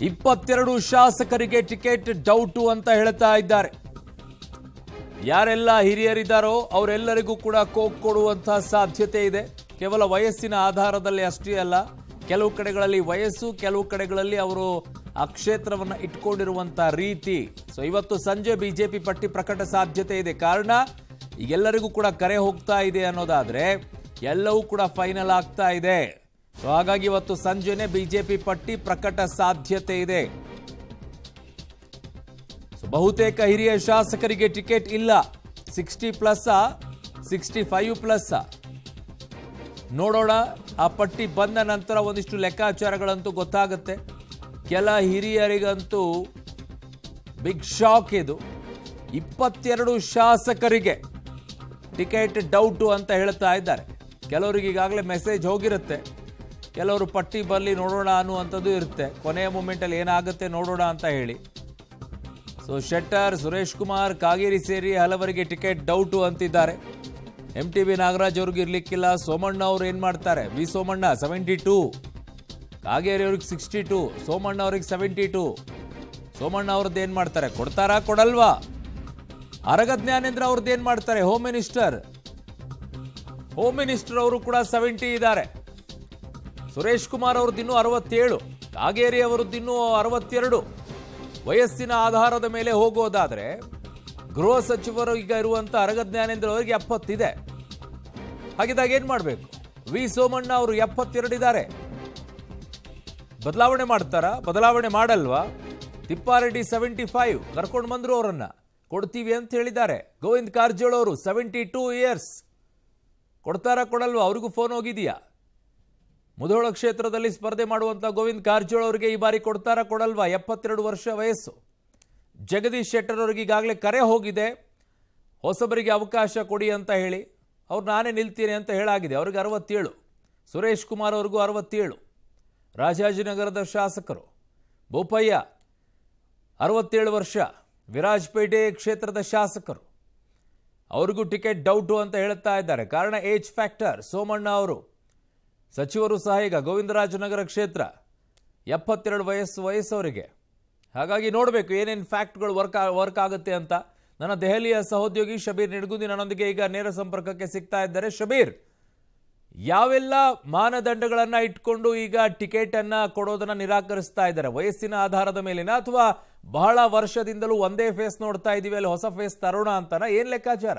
ಇಪ್ಪತ್ತೆರಡು ಶಾಸಕರಿಗೆ ticket doubt ಅಂತ ಹೇಳ್ತಾ ಇದ್ದಾರೆ ಯಾರೆಲ್ಲ ಹಿರಿಯರಿದ್ದಾರೋ ಅವರೆಲ್ಲರಿಗೂ ಕೂಡ ಕೋಕ್ ಕೊಡುವಂತಹ ಸಾಧ್ಯತೆ ಇದೆ ಕೇವಲ ವಯಸ್ಸಿನ ಆಧಾರದಲ್ಲಿ ಅಷ್ಟೇ ಅಲ್ಲ ಕೆಲವು ಕಡೆಗಳಲ್ಲಿ ವಯಸ್ಸು ಕೆಲವು ಕಡೆಗಳಲ್ಲಿ ಅವರು ಆ ಕ್ಷೇತ್ರವನ್ನು ಇಟ್ಕೊಂಡಿರುವಂತ ರೀತಿ ಸೊ ಇವತ್ತು ಸಂಜೆ ಬಿಜೆಪಿ ಪಟ್ಟಿ ಪ್ರಕಟ ಸಾಧ್ಯತೆ ಇದೆ ಕಾರಣ ಈಗೆಲ್ಲರಿಗೂ ಕೂಡ ಕರೆ ಹೋಗ್ತಾ ಇದೆ ಅನ್ನೋದಾದ್ರೆ ಎಲ್ಲವೂ ಕೂಡ ಫೈನಲ್ ಆಗ್ತಾ ಇದೆ ಸೊ ಹಾಗಾಗಿ ಇವತ್ತು ಸಂಜೆನೆ ಬಿಜೆಪಿ ಪಟ್ಟಿ ಪ್ರಕಟ ಸಾಧ್ಯತೆ ಇದೆ ಸೊ ಬಹುತೇಕ ಹಿರಿಯ ಶಾಸಕರಿಗೆ ಟಿಕೆಟ್ ಇಲ್ಲ sixty plus sixty five plus ನೋಡೋಣ ಆ ಪಟ್ಟಿ ಬಂದ ನಂತರ ಒಂದಿಷ್ಟು ಲೆಕ್ಕಾಚಾರಗಳಂತೂ ಗೊತ್ತಾಗುತ್ತೆ ಕೆಲ ಹಿರಿಯರಿಗಂತೂ ಬಿಗ್ ಶಾಕ್ ಇದು ಇಪ್ಪತ್ತೆರಡು ಶಾಸಕರಿಗೆ ಟಿಕೆಟ್ ಡೌಟು ಅಂತ ಹೇಳ್ತಾ ಇದ್ದಾರೆ ಕೆಲವರಿಗೆ ಈಗಾಗಲೇ ಮೆಸೇಜ್ ಹೋಗಿರುತ್ತೆ ಕೆಲವರು ಪಟ್ಟಿ ಬರಲಿ ನೋಡೋಣ ಅನ್ನುವಂಥದ್ದು ಇರುತ್ತೆ ಕೊನೆಯ ಮೂಮೆಂಟಲ್ಲಿ ಏನಾಗುತ್ತೆ ನೋಡೋಣ ಅಂತ ಹೇಳಿ ಸೊ ಶೆಟ್ಟರ್ ಸುರೇಶ್ ಕುಮಾರ್ ಕಾಗೇರಿ ಸೇರಿ ಹಲವರಿಗೆ ಟಿಕೆಟ್ ಡೌಟು ಅಂತಿದ್ದಾರೆ ಎಂ ಟಿ ಬಿ ನಾಗರಾಜ್ ಅವ್ರಿಗೆ ಇರ್ಲಿಕ್ಕಿಲ್ಲ ಸೋಮಣ್ಣ ಅವ್ರು ಏನ್ ಮಾಡ್ತಾರೆ V Somanna seventy two Kageri ಅವ್ರಿಗೆ ಸಿಕ್ಸ್ಟಿ ಟೂ ಸೋಮಣ್ಣ ಅವ್ರಿಗೆ ಸೆವೆಂಟಿ ಟೂ ಸೋಮಣ್ಣ ಅವ್ರದ್ದು ಏನ್ ಮಾಡ್ತಾರೆ ಕೊಡ್ತಾರಾ ಕೊಡಲ್ವಾ ಅರಗ ಜ್ಞಾನೇಂದ್ರ ಅವ್ರದ್ದು ಏನ್ ಮಾಡ್ತಾರೆ ಹೋಮ್ ಮಿನಿಸ್ಟರ್ ಹೋಮ್ ಮಿನಿಸ್ಟರ್ ಅವರು ಕೂಡ ಸೆವೆಂಟಿ ಇದ್ದಾರೆ ಸುರೇಶ್ ಕುಮಾರ್ ಅವ್ರದ್ದು ಇನ್ನೂ ಅರವತ್ತೇಳು ಕಾಗೇರಿ ಅವರದ್ದು ಇನ್ನೂ ಅರವತ್ತೆರಡು ವಯಸ್ಸಿನ ಆಧಾರದ ಮೇಲೆ ಹೋಗೋದಾದ್ರೆ ಗೃಹ ಸಚಿವರು ಈಗ ಇರುವಂತ ಅರಗ ಜ್ಞಾನೇಂದ್ರ ಅವರಿಗೆ ಎಪ್ಪತ್ತಿದೆ ಹಾಗಿದ್ದಾಗ ಏನ್ ಮಾಡಬೇಕು ವಿ ಸೋಮಣ್ಣ ಅವರು ಎಪ್ಪತ್ತೆರಡಿದ್ದಾರೆ ಬದಲಾವಣೆ ಮಾಡ್ತಾರಾ ಬದಲಾವಣೆ ಮಾಡಲ್ವಾ ತಿಪ್ಪಾರೆಡ್ಡಿ ಸೆವೆಂಟಿ ಫೈವ್ ಕರ್ಕೊಂಡು ಬಂದ್ರು ಅವರನ್ನ ಕೊಡ್ತೀವಿ ಅಂತ ಹೇಳಿದ್ದಾರೆ ಗೋವಿಂದ್ ಕಾರಜೋಳ ಅವರು ಸೆವೆಂಟಿ ಟೂ ಇಯರ್ಸ್ ಕೊಡ್ತಾರಾ ಕೊಡಲ್ವಾ ಅವ್ರಿಗೂ ಫೋನ್ ಹೋಗಿದೆಯಾ ಮುಧೋಳ ಕ್ಷೇತ್ರದಲ್ಲಿ ಸ್ಪರ್ಧೆ ಮಾಡುವಂತ ಗೋವಿಂದ್ ಕಾರಜೋಳ ಅವರಿಗೆ ಈ ಬಾರಿ ಕೊಡ್ತಾರಾ ಕೊಡಲ್ವಾ ಎಪ್ಪತ್ತೆರಡು ವರ್ಷ ವಯಸ್ಸು ಜಗದೀಶ್ ಶೆಟ್ಟರ್ ಅವರಿಗೆ ಈಗಾಗಲೇ ಕರೆ ಹೋಗಿದೆ ಹೊಸಬರಿಗೆ ಅವಕಾಶ ಕೊಡಿ ಅಂತ ಹೇಳಿ ಅವ್ರು ನಾನೇ ನಿಲ್ತೀನಿ ಅಂತ ಹೇಳಾಗಿದೆ ಅವ್ರಿಗೆ ಅರವತ್ತೇಳು ಸುರೇಶ್ ಕುಮಾರ್ ಅವ್ರಿಗೂ ಅರವತ್ತೇಳು ರಾಜಾಜಿನಗರದ ಶಾಸಕರು ಬೋಪಯ್ಯ ಅರವತ್ತೇಳು ವರ್ಷ ವಿರಾಜಪೇಟೆ ಕ್ಷೇತ್ರದ ಶಾಸಕರು ಅವ್ರಿಗೂ ಟಿಕೆಟ್ ಡೌಟು ಅಂತ ಹೇಳ್ತಾ ಇದ್ದಾರೆ ಕಾರಣ ಏಜ್ ಫ್ಯಾಕ್ಟರ್ ಸೋಮಣ್ಣ ಅವರು ಸಚಿವರು ಸಹ ಈಗ ಗೋವಿಂದರಾಜನಗರ ಕ್ಷೇತ್ರ ಎಪ್ಪತ್ತೆರಡು ವಯಸ್ಸು ವಯಸ್ಸವರಿಗೆ ಹಾಗಾಗಿ ನೋಡಬೇಕು ಏನೇನು ಫ್ಯಾಕ್ಟ್ಗಳು ವರ್ಕ್ ವರ್ಕ್ ಆಗುತ್ತೆ ಅಂತ ನನ್ನ ದೆಹಲಿಯ ಸಹೋದ್ಯೋಗಿ ಶಬೀರ್ ನಿಡ್ಗುಂದಿ ನನ್ನೊಂದಿಗೆ ಈಗ ನೇರ ಸಂಪರ್ಕಕ್ಕೆ ಸಿಗ್ತಾ ಇದ್ದಾರೆ ಶಬೀರ್ ಯಾವೆಲ್ಲ ಮಾನದಂಡಗಳನ್ನ ಇಟ್ಕೊಂಡು ಈಗ ಟಿಕೆಟ್ ಅನ್ನ ಕೊಡೋದನ್ನ ನಿರಾಕರಿಸ್ತಾ ಇದ್ದಾರೆ ವಯಸ್ಸಿನ ಆಧಾರದ ಮೇಲಿನ ಅಥವಾ ಬಹಳ ವರ್ಷದಿಂದಲೂ ಒಂದೇ ಫೇಸ್ ನೋಡ್ತಾ ಇದೀವಿ ಅಲ್ಲಿ ಹೊಸ ಫೇಸ್ ತರೋಣ ಅಂತನ ಏನ್ ಲೆಕ್ಕಾಚಾರ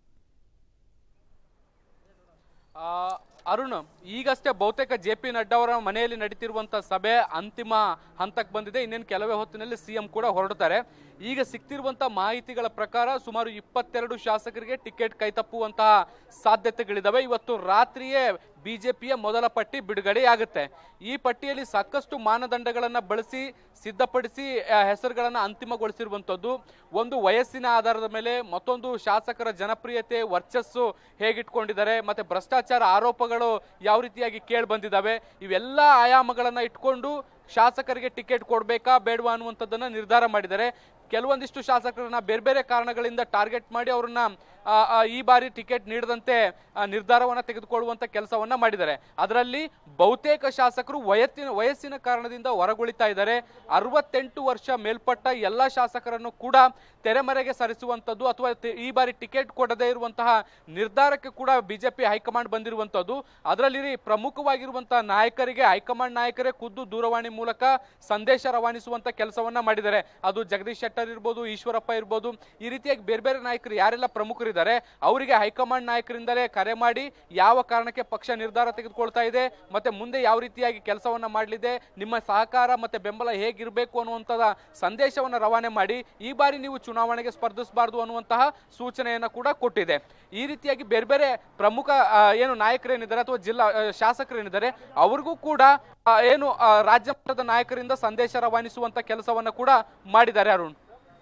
ಆ, ಅರುಣ್ ಈಗಷ್ಟೇ ಬಹುತೇಕ ಜೆ ಪಿ ನಡ್ಡಾ ಅವರ ಮನೆಯಲ್ಲಿ ನಡೀತಿರುವಂತಹ ಸಭೆ ಅಂತಿಮ ಹಂತಕ್ಕೆ ಬಂದಿದೆ ಇನ್ನೇನು ಕೆಲವೇ ಹೊತ್ತಿನಲ್ಲಿ ಸಿಎಂ ಕೂಡ ಹೊರಡ್ತಾರೆ ಈಗ ಸಿಗ್ತಿರುವಂತಹ ಮಾಹಿತಿಗಳ ಪ್ರಕಾರ ಸುಮಾರು ಇಪ್ಪತ್ತೆರಡು ಶಾಸಕರಿಗೆ ಟಿಕೆಟ್ ಕೈತಪ್ಪುವಂತಹ ಸಾಧ್ಯತೆಗಳಿದಾವೆ ಇವತ್ತು ರಾತ್ರಿಯೇ ಬಿಜೆಪಿಯ ಮೊದಲ ಪಟ್ಟಿ ಬಿಡುಗಡೆಯಾಗುತ್ತೆ ಈ ಪಟ್ಟಿಯಲ್ಲಿ ಸಾಕಷ್ಟು ಮಾನದಂಡಗಳನ್ನ ಬಳಸಿ ಸಿದ್ಧಪಡಿಸಿ ಆ, ಹೆಸರುಗಳನ್ನ ಅಂತಿಮಗೊಳಿಸಿರುವಂತದ್ದು ಒಂದು ವಯಸ್ಸಿನ ಆಧಾರದ ಮೇಲೆ ಮತ್ತೊಂದು ಶಾಸಕರ ಜನಪ್ರಿಯತೆ ವರ್ಚಸ್ಸು ಹೇಗಿಟ್ಕೊಂಡಿದ್ದಾರೆ ಮತ್ತೆ ಭ್ರಷ್ಟಾಚಾರ ಆರೋಪಗಳು ಯಾವ ರೀತಿಯಾಗಿ ಕೇಳಿ ಬಂದಿದ್ದಾವೆ ಇವೆಲ್ಲ ಆಯಾಮಗಳನ್ನ ಇಟ್ಕೊಂಡು ಶಾಸಕರಿಗೆ ಟಿಕೆಟ್ ಕೊಡ್ಬೇಕಾ ಬೇಡವಾ ಅನ್ನುವಂಥದ್ದನ್ನ ನಿರ್ಧಾರ ಮಾಡಿದ್ದಾರೆ ಕೆಲವೊಂದಿಷ್ಟು ಶಾಸಕರನ್ನ ಬೇರೆ ಬೇರೆ ಕಾರಣಗಳಿಂದ ಟಾರ್ಗೆಟ್ ಮಾಡಿ ಅವ್ರನ್ನ ಆ, ಆ, ಈ ಬಾರಿ ಟಿಕೆಟ್ ನೀಡದಂತೆ ಆ, ನಿರ್ಧಾರವನ್ನ ತೆಗೆದುಕೊಳ್ಳುವಂತ ಕೆಲಸವನ್ನ ಮಾಡಿದ್ದಾರೆ ಅದರಲ್ಲಿ ಬಹುತೇಕ ಶಾಸಕರು ವಯಸ್ಸಿನ ವಯಸ್ಸಿನ ಕಾರಣದಿಂದ ಹೊರಗುಳಿತಾ ಇದ್ದಾರೆ ಅರವತ್ತೆಂಟು ವರ್ಷ ಮೇಲ್ಪಟ್ಟ ಎಲ್ಲ ಶಾಸಕರನ್ನು ಕೂಡ ತೆರೆಮರೆಗೆ ಸರಿಸುವಂತದ್ದು ಅಥವಾ ತೆ- ಈ ಬಾರಿ ಟಿಕೆಟ್ ಕೊಡದೇ ಇರುವಂತಹ ನಿರ್ಧಾರಕ್ಕೆ ಕೂಡ ಬಿಜೆಪಿ ಹೈಕಮಾಂಡ್ ಬಂದಿರುವಂತದ್ದು ಅದರಲ್ಲಿ ಪ್ರಮುಖವಾಗಿರುವಂತಹ ನಾಯಕರಿಗೆ ಹೈಕಮಾಂಡ್ ನಾಯಕರೇ ಖುದ್ದು ದೂರವಾಣಿ ಮೂಲಕ ಸಂದೇಶ ರವಾನಿಸುವಂತ ಕೆಲಸವನ್ನ ಮಾಡಿದ್ದಾರೆ ಅದು ಜಗದೀಶ್ ಶೆಟ್ಟರ್ ಇರ್ಬೋದು ಈಶ್ವರಪ್ಪ ಇರ್ಬೋದು ಈ ರೀತಿಯಾಗಿ ಬೇರೆ ಬೇರೆ ನಾಯಕರು ಯಾರೆಲ್ಲ ಪ್ರಮುಖರಿದ್ದಾರೆ ಅವರಿಗೆ ಹೈಕಮಾಂಡ್ ನಾಯಕರಿಂದಲೇ ಕರೆ ಮಾಡಿ ಯಾವ ಕಾರಣಕ್ಕೆ ಪಕ್ಷ ನಿರ್ಧಾರ ತೆಗೆದುಕೊಳ್ತಾ ಇದೆ ಮತ್ತೆ ಮುಂದೆ ಯಾವ ರೀತಿಯಾಗಿ ಕೆಲಸವನ್ನ ಮಾಡಲಿದೆ ನಿಮ್ಮ ಸಹಕಾರ ಮತ್ತೆ ಬೆಂಬಲ ಹೇಗಿರಬೇಕು ಅನ್ನುವಂತಹ ಸಂದೇಶವನ್ನ ರವಾನೆ ಮಾಡಿ ಈ ಬಾರಿ ನೀವು ಚುನಾವಣೆಗೆ ಸ್ಪರ್ಧಿಸಬಾರದು ಅನ್ನುವಂತಹ ಸೂಚನೆಯನ್ನ ಕೂಡ ಕೊಟ್ಟಿದೆ ಈ ರೀತಿಯಾಗಿ ಬೇರೆ ಬೇರೆ ಪ್ರಮುಖ ಆ, ಏನು ನಾಯಕರೇನಿದ್ದಾರೆ ಅಥವಾ ಜಿಲ್ಲಾ ಆ, ಶಾಸಕರೇನಿದ್ದಾರೆ ಅವ್ರಿಗೂ ಕೂಡ ಆ, ಏನು ಆ, ರಾಜ್ಯ ಮಟ್ಟದ ನಾಯಕರಿಂದ ಸಂದೇಶ ರವಾನಿಸುವಂತ ಕೆಲಸವನ್ನ ಕೂಡ ಮಾಡಿದ್ದಾರೆ ಅರುಣ್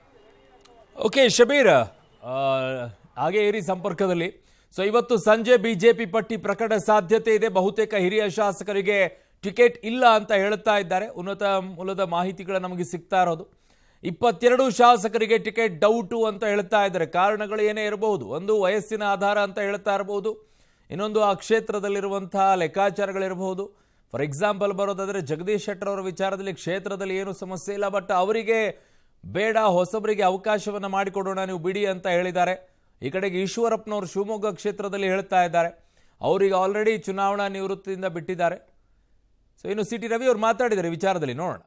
ಓಕೆ ಶಬೀರ್ ಆ, ಹಾಗೆ ಇರಿ ಸಂಪರ್ಕದಲ್ಲಿ ಸೊ ಇವತ್ತು ಸಂಜೆ ಬಿಜೆಪಿ ಪಟ್ಟಿ ಪ್ರಕಟ ಸಾಧ್ಯತೆ ಇದೆ ಬಹುತೇಕ ಹಿರಿಯ ಶಾಸಕರಿಗೆ ಟಿಕೆಟ್ ಇಲ್ಲ ಅಂತ ಹೇಳ್ತಾ ಇದ್ದಾರೆ ಉನ್ನತ ಮೂಲದ ಮಾಹಿತಿಗಳು ನಮಗೆ ಸಿಗ್ತಾ ಇರೋದು ಇಪ್ಪತ್ತೆರಡು ಶಾಸಕರಿಗೆ ಟಿಕೆಟ್ ಡೌಟು ಅಂತ ಹೇಳ್ತಾ ಇದ್ದಾರೆ ಕಾರಣಗಳು ಏನೇ ಇರಬಹುದು ಒಂದು ವಯಸ್ಸಿನ ಆಧಾರ ಅಂತ ಹೇಳ್ತಾ ಇರಬಹುದು ಇನ್ನೊಂದು ಆ ಕ್ಷೇತ್ರದಲ್ಲಿರುವಂತಹ ಲೆಕ್ಕಾಚಾರಗಳಿರಬಹುದು ಫಾರ್ ಎಕ್ಸಾಂಪಲ್ ಬರೋದಾದ್ರೆ ಜಗದೀಶ್ ಶೆಟ್ಟರ್ ಅವರ ವಿಚಾರದಲ್ಲಿ ಕ್ಷೇತ್ರದಲ್ಲಿ ಏನು ಸಮಸ್ಯೆ ಇಲ್ಲ ಬಟ್ ಅವರಿಗೆ ಬೇಡ ಹೊಸಬರಿಗೆ ಅವಕಾಶವನ್ನ ಮಾಡಿಕೊಡೋಣ ನೀವು ಬಿಡಿ ಅಂತ ಹೇಳಿದ್ದಾರೆ ಈ ಕಡೆಗೆ ಈಶ್ವರಪ್ಪನವರು ಶಿವಮೊಗ್ಗ ಕ್ಷೇತ್ರದಲ್ಲಿ ಹೇಳ್ತಾ ಇದ್ದಾರೆ ಅವರಿಗೆ ಆಲ್ರೆಡಿ ಚುನಾವಣಾ ನಿವೃತ್ತಿಯಿಂದ ಬಿಟ್ಟಿದ್ದಾರೆ ಸೊ ಇನ್ನು ಸಿ ಟಿ ರವಿ ಅವರು ಮಾತಾಡಿದ್ದಾರೆ ಈ ವಿಚಾರದಲ್ಲಿ ನೋಡೋಣ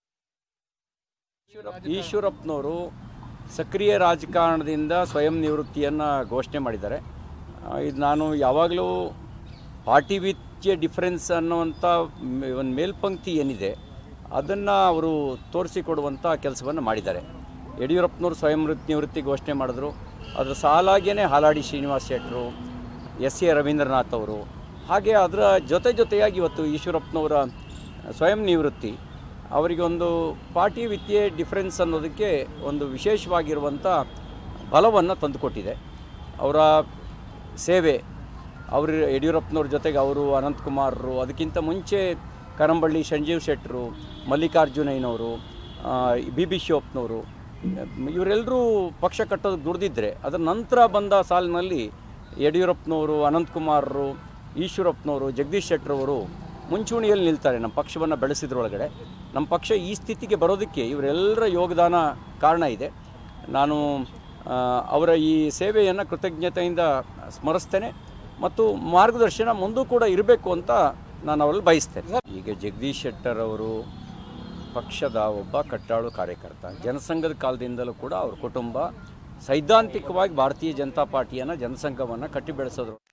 ಈಶ್ವರಪ್ಪನವರು ಸಕ್ರಿಯ ರಾಜಕಾರಣದಿಂದ ಸ್ವಯಂ ನಿವೃತ್ತಿಯನ್ನು ಘೋಷಣೆ ಮಾಡಿದ್ದಾರೆ ಆ, ಇದು ನಾನು ಯಾವಾಗಲೂ ಪಾರ್ಟಿ ವಿತ್ ಎ ಡಿಫರೆನ್ಸ್ ಅನ್ನುವಂಥ ಒಂದು ಮೇಲ್ಪಂಕ್ತಿ ಏನಿದೆ ಅದನ್ನು ಅವರು ತೋರಿಸಿಕೊಡುವಂಥ ಕೆಲಸವನ್ನು ಮಾಡಿದ್ದಾರೆ ಯಡಿಯೂರಪ್ಪನವರು ಸ್ವಯಂ ವೃತ್ತಿ ನಿವೃತ್ತಿ ಘೋಷಣೆ ಮಾಡಿದ್ರು ಅದರ ಸಾಲಾಗೇನೆ ಹಾಲಾಡಿ ಶ್ರೀನಿವಾಸ್ ಶೆಟ್ಟರು ಎಸ್ ಎ ರವೀಂದ್ರನಾಥ್ ಅವರು ಹಾಗೆ ಅದರ ಜೊತೆ ಜೊತೆಯಾಗಿ ಇವತ್ತು ಈಶ್ವರಪ್ಪನವರ ಸ್ವಯಂ ನಿವೃತ್ತಿ ಅವರಿಗೆ ಒಂದು ಪಾರ್ಟಿ ವಿತ್ಯೆ ಡಿಫರೆನ್ಸ್ ಅನ್ನೋದಕ್ಕೆ ಒಂದು ವಿಶೇಷವಾಗಿರುವಂಥ ಬಲವನ್ನು ತಂದುಕೊಟ್ಟಿದೆ ಅವರ ಸೇವೆ ಅವರು ಯಡಿಯೂರಪ್ಪನವ್ರ ಜೊತೆಗೆ ಅವರು ಅನಂತಕುಮಾರರು ಅದಕ್ಕಿಂತ ಮುಂಚೆ ಕರಂಬಳ್ಳಿ ಸಂಜೀವ್ ಶೆಟ್ಟರು ಮಲ್ಲಿಕಾರ್ಜುನಯ್ಯನವರು ಬಿ ಬಿ ಶಿವಪ್ಪನವರು ಇವರೆಲ್ಲರೂ ಪಕ್ಷ ಕಟ್ಟೋದಕ್ಕೆ ದುಡ್ದಿದ್ರೆ ಅದರ ನಂತರ ಬಂದ ಸಾಲಿನಲ್ಲಿ ಯಡಿಯೂರಪ್ಪನವರು ಅನಂತಕುಮಾರರು ಈಶ್ವರಪ್ಪನವರು ಜಗದೀಶ್ ಶೆಟ್ಟರವರು ಮುಂಚೂಣಿಯಲ್ಲಿ ನಿಲ್ತಾರೆ ನಮ್ಮ ಪಕ್ಷವನ್ನು ಬೆಳೆಸಿದ್ರೊಳಗಡೆ ನಮ್ಮ ಪಕ್ಷ ಈ ಸ್ಥಿತಿಗೆ ಬರೋದಕ್ಕೆ ಇವರೆಲ್ಲರ ಯೋಗದಾನ ಕಾರಣ ಇದೆ ನಾನು ಆ, ಅವರ ಈ ಸೇವೆಯನ್ನು ಕೃತಜ್ಞತೆಯಿಂದ ಸ್ಮರಿಸ್ತೇನೆ ಮತ್ತು ಮಾರ್ಗದರ್ಶನ ಮುಂದೂ ಕೂಡ ಇರಬೇಕು ಅಂತ ನಾನು ಅವರಲ್ಲಿ ಬಯಸ್ತೇನೆ ಈಗ ಜಗದೀಶ್ ಶೆಟ್ಟರ್ ಅವರು ಪಕ್ಷದ ಒಬ್ಬ ಕಟ್ಟಾಳು ಕಾರ್ಯಕರ್ತ ಜನಸಂಘದ ಕಾಲದಿಂದಲೂ ಕೂಡ ಅವ್ರ ಕುಟುಂಬ ಸೈದ್ಧಾಂತಿಕವಾಗಿ ಭಾರತೀಯ ಜನತಾ ಪಾರ್ಟಿಯನ್ನು ಜನಸಂಘವನ್ನು ಕಟ್ಟಿ ಬೆಳೆಸೋದ್ರು